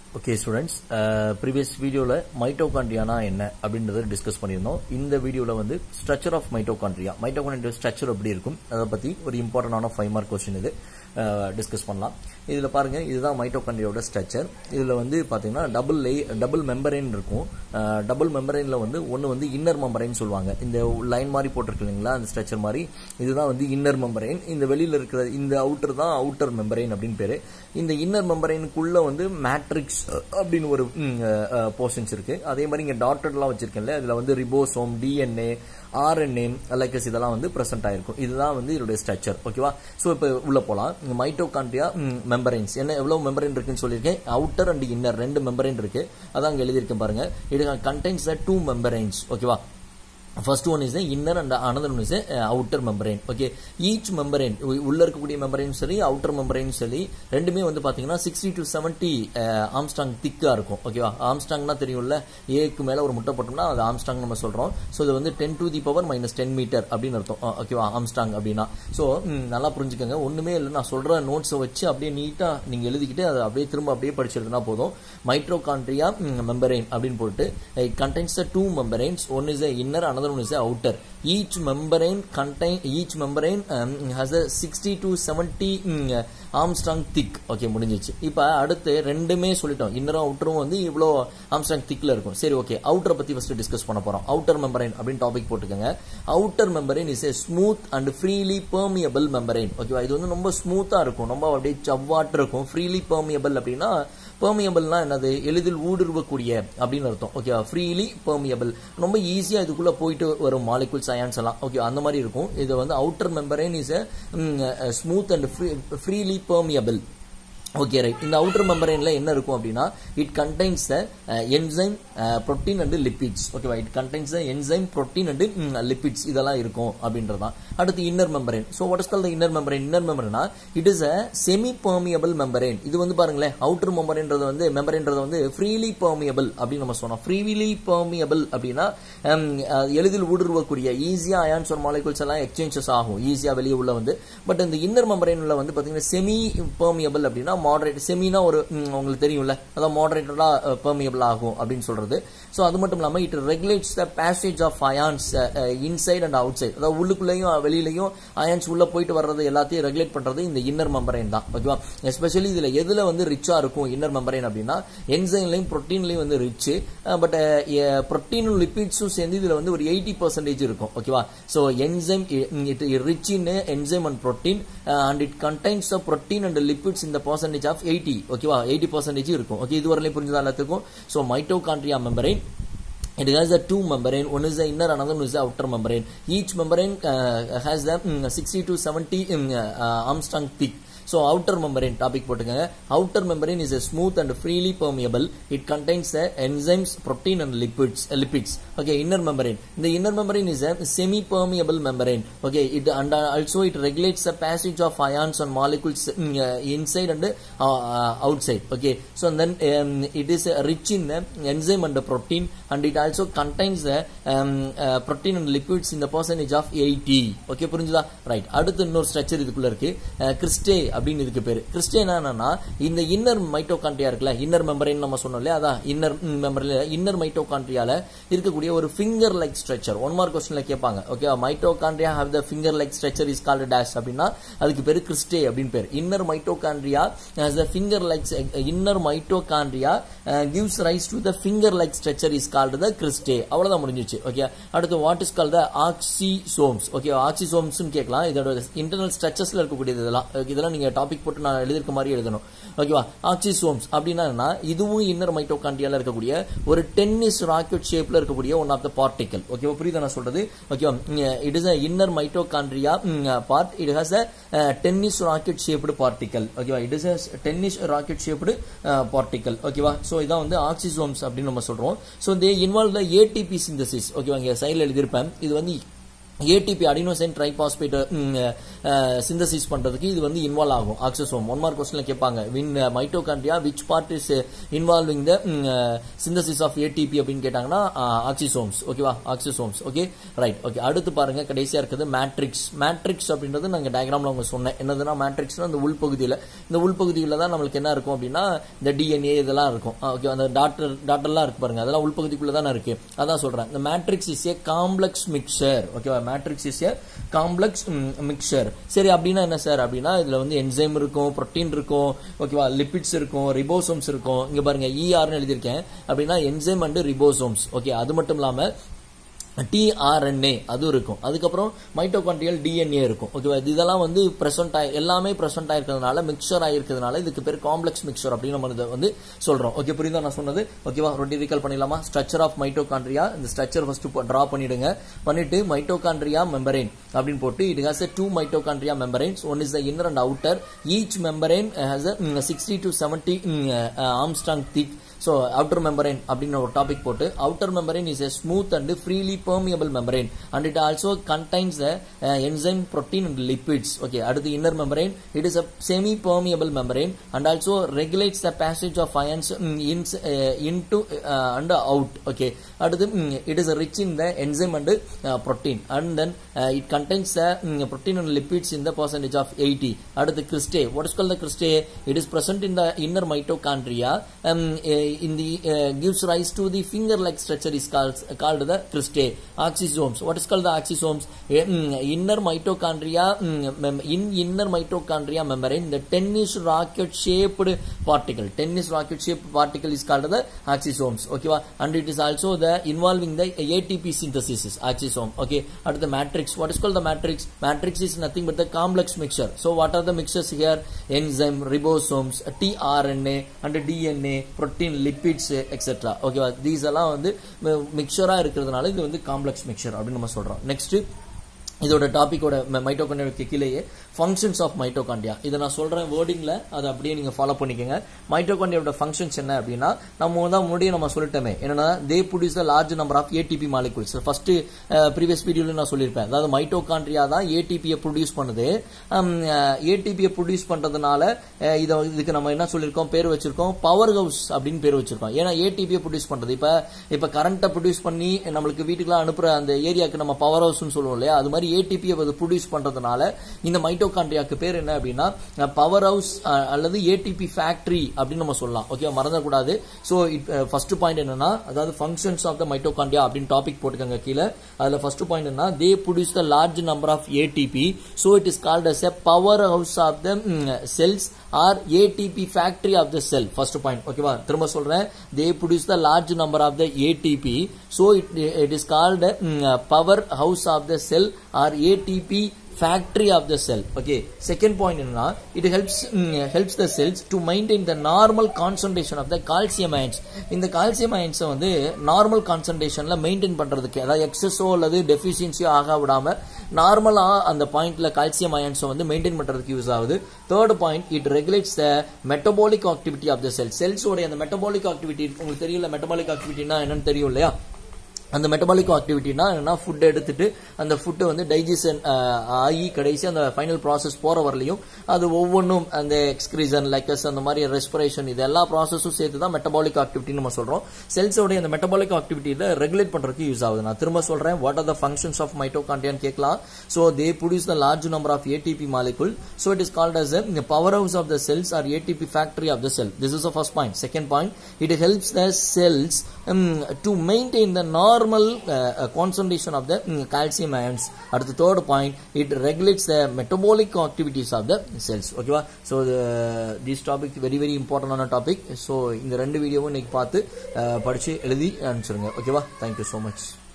Okay students previous வீடியோவில் மைட்டோகாண்ட்ரியானா என்ன அப்படின்றத டிஸ்கஸ் பண்ணியிருந்தோம் இந்த வீடியோவில் வந்து structure of mitochondria mitochondria structure எப்படி இருக்கும் அதை பற்றி ஒரு இம்பார்ட்டண்டான ஃபைவ் மார்க் கொஸ்டின் இது டிஸ்கஸ் பண்ணலாம் இதில் பாருங்கள் இதுதான் மைட்டோகாண்ட்ரியோட ஸ்ட்ரக்சர் இதில் வந்து பார்த்தீங்கன்னா டபுள் லே டபுள் மெம்பரைன் இருக்கும் டபுள் மெம்பரைனில் வந்து ஒன்று வந்து இன்னர் மெம்பரைன் சொல்லுவாங்க இந்த லைன் மாதிரி போட்டிருக்கு இல்லைங்களா அந்த ஸ்ட்ரக்சர் மாதிரி இதுதான் வந்து இன்னர் மெம்பரைன் இந்த வெளியில் இருக்கிற இந்த அவுட்டர் தான் அவுட்டர் மெம்பரைன் அப்படின்னு பேர் இந்த இன்னர் மெம்பரைனுக்குள்ள வந்து மேட்ரிக்ஸ் அப்படின்னு ஒரு போர்ஷன்ஸ் இருக்கு அதே மாதிரி இங்கே டாட்டட்லாம் வச்சிருக்கேன்ல அதில் வந்து ரிபோசோம் டிஎன்ஏ ஆர்என்ஏ லைக்கஸ் இதெல்லாம் வந்து ப்ரெசென்ட் ஆயிருக்கும் இதுதான் வந்து இதோட ஸ்ட்ரக்சர் ஓகேவா ஸோ இப்போ உள்ள போகலாம் மைட்டோகாண்ட்ரியா மெம்பரைன்ஸ் என்ன எவ்வளோ மெம்பரைன் இருக்குன்னு சொல்லியிருக்கேன் அவுட்டர் அண்ட் இன்னர் ரெண்டு மெம்பரைன் இருக்கு அதான் அங்கே எழுதியிருக்கேன் பாருங்க இது கண்டென்ஸ் டூ மெம்பரைன்ஸ் ஓகேவா first one is inner and another one is outer membrane okay each membrane உள்ள இருக்கக்கூடிய மெம்பரைன் சரி அவுட்டர் மெம்பரைன் சரி ரெண்டுமே வந்து பாத்தீங்கன்னா சிக்ஸ்டி டு செவன்டி ஆம்ஸ்டாங் திக்கா இருக்கும் ஓகேவா ஆம்ஸ்டாங்னா தெரியும்ல ஏக்கு மேல ஒரு முட்டை போட்டோம்னா அது ஆம்ஸ்டாங் நம்ம சொல்றோம் ஸோ இது வந்து ten to the power minus ten meter அப்படின்னு அர்த்தம் ஓகேவா ஆம்ஸ்டாங் அப்படின்னா ஸோ நல்லா புரிஞ்சுக்கோங்க ஒண்ணுமே இல்லை நான் சொல்ற நோட்ஸை வச்சு அப்படியே நீட்டா நீங்க எழுதிக்கிட்டு அதை அப்படியே திரும்ப அப்படியே படிச்சிருந்தா போதும் மைட்ரோகாண்ட்ரியா மெம்பரைன் அப்படின்னு போட்டு contains two membranes one is inner another another one is the outer each membrane contain each membrane um, has a 60 to 70 um, armstrong thick okay முடிஞ்சிச்சு இப்போ அடுத்து ரெண்டுமே சொல்லிட்டோம் இன்னரும் அவுட்டரும் வந்து இவ்வளோ ஆம்ஸ்டாங் திக்ல இருக்கும் சரி ஓகே அவுட்டரை பத்தி ஃபர்ஸ்ட் டிஸ்கஸ் பண்ண போறோம் அவுட்டர் மெம்பரைன் அப்படின்னு டாபிக் போட்டுக்கோங்க outer membrane is a smooth and freely permeable membrane ஓகேவா இது வந்து ரொம்ப ஸ்மூத்தா இருக்கும் ரொம்ப அப்படியே சவ்வாட்டு இருக்கும் ஃப்ரீலி பெர்மியபிள் அப்படின்னா பெர்மியபிள்னா என்னது எளிதில் ஊடுருவக்கூடிய அப்படின்னு அர்த்தம் ஓகேவா ஃப்ரீலி பெர்மியபிள் ரொம்ப ஈஸியா இதுக்குள்ள போயிட்டு வரும் மாலிகுல்ஸ் அயான்ஸ் எல்லாம் ஓகே அந்த மாதிரி இருக்கும் இது வந்து outer membrane is smooth and freely permeable okay right இந்த அவுட்டர் மெம்பரைன்ல என்ன இருக்கும் அப்படின்னா it contains the enzyme protein and lipids ஓகேவா it contains the enzyme protein and lipids இதெல்லாம் இருக்கும் அப்படின்றதான் அடுத்து inner membrane so what is call the inner membrane inner மெம்பரைனா it is a semipermeable membrane இது வந்து பாருங்களேன் அவுட்டர் மெம்பரைன்றது வந்து மெம்பரைன்றது வந்து ஃப்ரீலி பெர்மியபிள் அப்படின்னு நம்ம சொன்னோம் ஃப்ரீலி பெர்மியபிள் அப்படின்னா எளிதில் ஊடுருவக்கூடிய ஈஸியா அயான்ஸ் ஒரு மாலிகுல்ஸ் எல்லாம் எக்ஸ்சேஞ்சஸ் ஆகும் ஈஸியா வெளியே உள்ள வந்து பட் இந்த இன்னர் மெம்பரைன்ல வந்து பாத்தீங்கன்னா செமி பெர்மியபிள் அப்படின்னா மாடரேட் செமினா ஒரு உங்களுக்கு தெரியும்ல அதான் மாடரேட்டடா பெர்மியபிள் ஆகும் அப்படின்னு சொல்றது ஸோ அது மட்டும் இல்லாமல் it regulates the passage of ions inside and outside அதாவது உள்ளுக்குள்ளேயும் வெளியிலையும் அயான்ஸ் உள்ள போயிட்டு வர்றது எல்லாத்தையும் ரெகுலேட் பண்றது இந்த இன்னர் மெம்பரைன் தான் ஓகேவா எஸ்பெஷலி இதுல எதுல வந்து ரிச்சா இருக்கும் இன்னர் மெம்பரைன் அப்படின்னா என்சைன்லையும் ப்ரோட்டீன்லையும் வந்து ரிச் பட் ப்ரோட்டீனும் லிபிட்ஸும் சேர்ந்து இதுல வந்து ஒரு எயிட்டி பர்சன்டேஜ் இருக்கும் ஓகேவா so enzyme it rich in enzyme and protein and it contains the protein and lipids இந்த பர்சன்டேஜ் ஆஃப் எயிட்டி ஓகேவா எயிட்டி பர்சன்டேஜ் இருக்கும் ஓகே இது வரலையும் புரிஞ்சதா எல்லாத்துக்கும் so mitochondria membrane It has a two membrane. One is the inner, another one is the outer membrane. Each membrane uh, has the um, 60 to 70 um, uh, Armstrong thick. So outer membrane topic போட்டுக்கோங்க outer membrane is a smooth and freely permeable it contains enzymes protein and lipids lipids okay inner membrane இந்த inner membrane is a semipermeable membrane okay it and also it regulates the passage of ions and molecules inside and outside okay so then it is rich in enzyme and protein and it also contains protein and lipids இந்த percentage of eighty okay புரிஞ்சுதா right அடுத்து இன்னொரு structure இதுக்குள்ள இருக்கு cristae அப்படின்னு இதுக்கு பேரு Christian என்னன்னா இந்த இன்னர் மைட்டோகாண்ட்ரியா இருக்குல்ல இன்னர் மெம்பரைன் நம்ம சொன்னோம் இல்லையா அதான் இன்னர் மெம்பரில் இன்னர் மைட்டோகாண்ட்ரியால இருக்கக்கூடிய ஒரு finger like structure one mark கொஸ்டின்ல கேட்பாங்க okay mitochondria have the finger like structure is called dash அப்படின்னா அதுக்கு பேரு கிறிஸ்டே அப்படின்னு பேர் inner mitochondria has the finger like inner mitochondria gives rise to the finger like structure is called the cristae அவ்வளவுதான் முடிஞ்சிச்சு okay அடுத்து what is call the oxysomes okay oxysomes கேட்கலாம் இதோட இன்டர்னல் ஸ்ட்ரக்சர்ஸ்ல இருக்கக்கூடியது இதெல்லாம் இதெல்லாம் நீங்க டாபிக் போட்டு நான் எழுதிருக்க மாதிரி எழுதணும் ஓகேவா ஆக்சிசோம்ஸ் அப்படின்னா இதுவும் இன்னர் மைட்டோகாண்ட்ரியால இருக்கக்கூடிய ஒரு டென்னிஸ் ராக்கெட் ஷேப்ல இருக்கக்கூடிய ஒன் ஆஃப் த பார்ட்டிகல் ஓகேவா புரியுதா நான் சொல்றது ஓகேவா it is a inner mitochondria part it has a tennis racket shaped particle ஓகேவா it is a tennis racket shaped particle ஓகேவா ஸோ இதான் வந்து ஆக்சிசோம்ஸ் அப்படின்னு நம்ம சொல்றோம் so they involve the ATP synthesis ஓகேவா இங்க சைடில் எழுதியிருப்பேன் இது வந்து ஏடிபி அடினோசைன் ட்ரைபாஸ்பேட் சிந்தசிஸ் பண்றதுக்கு இது வந்து இன்வால்வ் ஆகும் ஆக்சோசோம் ஒன் மார்க் கொஸ்டின்ல கேட்பாங்க in mitochondria which part is involving the synthesis of ATP அப்படின்னு கேட்டாங்கன்னா ஆக்சிசோம்ஸ் ஓகேவா ஆக்சிசோம்ஸ் ஓகே ரைட் ஓகே அடுத்து பாருங்க கடைசியா இருக்குது மேட்ரிக்ஸ் மேட்ரிக்ஸ் அப்படின்றது நாங்க டயக்ராம்ல அவங்க சொன்னேன் என்னதுன்னா மேட்ரிக்ஸ்னா அந்த உள்பகுதியில் இந்த உள்பகுதியில் தான் நம்மளுக்கு என்ன இருக்கும் அப்படின்னா இந்த டிஎன்ஏ இதெல்லாம் இருக்கும் ஓகே அந்த டாக்டர் டாக்டர்லாம் இருக்கு பாருங்க அதெல்லாம் உள்பகுதிக்குள்ள தானே இருக்கு அதான் சொல்றேன் இந்த matrix is a complex mixture ஓகேவா matrix is a complex mixture சரி அப்படின்னா என்ன சார் அப்படின்னா இதுல வந்து என்சைம் இருக்கும் புரோட்டீன் இருக்கும் ஓகேவா லிபிட்ஸ் இருக்கும் ரிபோசோம்ஸ் இருக்கும் இங்க பாருங்க இஆர்னு எழுதியிருக்கேன் அப்படின்னா என்சைம் அண்ட் ரிபோசோம்ஸ் ஓகே அது மட்டும் இல்லாம டிஆர்என்ஏ அதுவும் இருக்கும் அதுக்கப்புறம் மைட்டோகாண்ட்ரியல் டிஎன்ஏ இருக்கும் ஓகேவா இதெல்லாம் வந்து பிரசன்ட் ஆகி எல்லாமே பிரசன்ட் ஆயிருக்கிறதுனால மிக்சர் ஆயிருக்கிறதுனால இதுக்கு பேர் காம்ப்ளெக்ஸ் மிக்சர் அப்படின்னு நம்ம இதை வந்து சொல்றோம் ஓகே புரியுதா நான் சொன்னது ஓகேவா ரொட்டி ரீகால் பண்ணிடலாமா ஸ்ட்ரக்சர் ஆஃப் மைட்டோகாண்ட்ரியா இந்த ஸ்ட்ரக்சர் ஃபர்ஸ்ட் டிரா பண்ணிடுங்க பண்ணிட்டு மைட்டோகாண்ட்ரியா மெம்பரேன் அப்படின்னு போட்டு it has two mitochondria membranes one is the inner and outer each membrane has sixty to seventy armstrong thick so outer membrane அப்படின்னு ஒரு topic போட்டு outer membrane is a smooth and freely permeable membrane and it also contains enzyme protein and lipids okay அடுத்து inner membrane it is a semipermeable membrane and also regulates the passage of ions ins in to and out okay அடுத்து it is rich in the enzyme and protein and then it contains the protein and lipids in the percentage of eighty அடுத்து cristae what is call the cristae it is present in the inner mitochondria in the uh, gives rise to the finger like structure is called called the cristae axosomes what is called the axosomes Mm, inner mitochondria mm, in inner mitochondria membrane the tennis rocket shaped particle tennis rocket shaped particle is called the axosomes okay va? and it is also the involving the ATP synthesis axosome okay at the matrix what is called the matrix matrix is nothing but the complex mixture so what are the mixtures here enzyme ribosomes tRNA and DNA protein lipids etc ஓகேவா these எல்லாம் வந்து மிக்சரா இருக்கிறதுனால இது வந்து complex mixer அப்படின்னு நம்ம சொல்றோம் next இதோட டாபிக்கோட மைட்டோகாண்டியாவுக்கு கீழேயே ஃபங்க்ஷன்ஸ் ஆஃப் மைட்டோகாண்டியா இதை நான் சொல்றேன் வேர்டிங்ல அதை அப்படியே நீங்க ஃபாலோ பண்ணிக்கோங்க மைட்டோகாண்டியாவோட ஃபங்க்ஷன்ஸ் என்ன அப்படின்னா நம்ம தான் முன்னாடியே நம்ம சொல்லிட்டோமே என்னன்னா they produce the large number of ATP molecules first previous வீடியோல நான் சொல்லியிருப்பேன் அதாவது மைட்டோகாண்ட்ரியா தான் ஏடிபியை ப்ரொடியூஸ் பண்ணுது ஏடிபியை ப்ரொடியூஸ் பண்றதுனால அஹ், இதை இதுக்கு நம்ம என்ன சொல்லியிருக்கோம் பேர் வச்சிருக்கோம் பவர் ஹவுஸ் அப்படின்னு பேர் வச்சிருக்கோம் ஏன்னா ஏடிபியை ப்ரொடியூஸ் பண்றது இப்ப இப்ப கரண்ட்டை ப்ரொடியூஸ் பண்ணி நம்மளுக்கு வீட்டுக்குலாம் அனுப்புற அந்த ஏரியாக்கு நம்ம பவர் ஹவுஸ்னு சொல்லுவோம் இல்லையா அது மாதிரி ஏடிபியை ப்ரொடியூஸ் பண்றதுனால இந்த மைட்டோகாண்ட்ரியாக்கு பேர் என்ன அப்படின்னா பவர் ஹவுஸ் அல்லது ஏடிபி ஃபேக்டரி அப்படின்னு நம்ம சொல்லலாம் ஓகே மறந்துடக்கூடாது ஸோ ஃபர்ஸ்ட் பாயிண்ட் என்னன்னா அதாவது ஃபங்க்ஷன்ஸ் ஆஃப் த மைட்டோகாண்ட்ரியா அப்படின்னு டாபிக் போட்டுக்கோங்க கீழே அதுல ஃபர்ஸ்ட் பாயிண்ட் என்ன they produce the large number of ATP so it is called as a power house of the cells or ATP factory of the cell first point ஓகேவா திரும்ப சொல்றேன் they produce the large number of the ATP so it it is called power house of the cell or ATP factory of the cell okay second point என்னன்னா it helps mm, helps the cells to maintain the normal concentration of the calcium ions இந்த calcium ions வந்து normal கான்சன்ட்ரேஷன்ல maintain பண்றதுக்கு அதாவது எக்ஸஸோ அல்லது டெஃபிஷியன்சியோ ஆக விடாம நார்மலா அந்த பாயிண்ட்ல கால்சியம் அயன்ஸ் வந்து மெயின்டைன் பண்றதுக்கு யூஸ் ஆகுது third point it regulates the metabolic activity of the cell செல்ஸோட அந்த மெட்டபாலிக் ஆக்டிவிட்டி உங்களுக்கு தெரியல மெட்டபாலிக் ஆக்டிவிட்டினா என்னன்னு தெரியும் இல்லையா அந்த மெட்டபாலிக் ஆக்டிவிட்டினா என்னன்னா ஃபுட் எடுத்துட்டு அந்த ஃபுட்டு வந்து டைஜஷன் ஆகி கடைசி அந்த ஃபைனல் ப்ராசஸ் போற வரலையும் அது ஒவ்வொன்றும் அந்த எக்ஸ்கிரீசன் லைக்கஸ் அந்த மாதிரி ரெஸ்பிரேஷன் இது எல்லா ப்ராசஸும் சேர்த்து தான் மெட்டபாலிக் ஆக்டிவிட்டி நம்ம சொல்றோம் செல்ஸோட அந்த மெட்டபாலிக் ஆக்டிவிட்டியில ரெகுலேட் பண்றதுக்கு யூஸ் ஆகுது நான் திரும்ப சொல்றேன் what are the functions of மைட்டோகாண்டியான்னு கேட்கலாம் so they produce the large number of ATP molecule so it is called as the power house of the cells or ATP factory of the cell. This is the first point. Second point, it helps the cells um, to maintain the normal uh, uh, concentration of the um, calcium ions. At the third point, it regulates the metabolic activities of the cells. ஓகேவா so this topic very very இம்பார்ட்டன்டான topic so இந்த ரெண்டு வீடியோவும் இன்னைக்கு பார்த்து uh, படிச்சு எழுதி அனுப்பிச்சிருங்க ஓகேவா தேங்க்யூ ஸோ மச்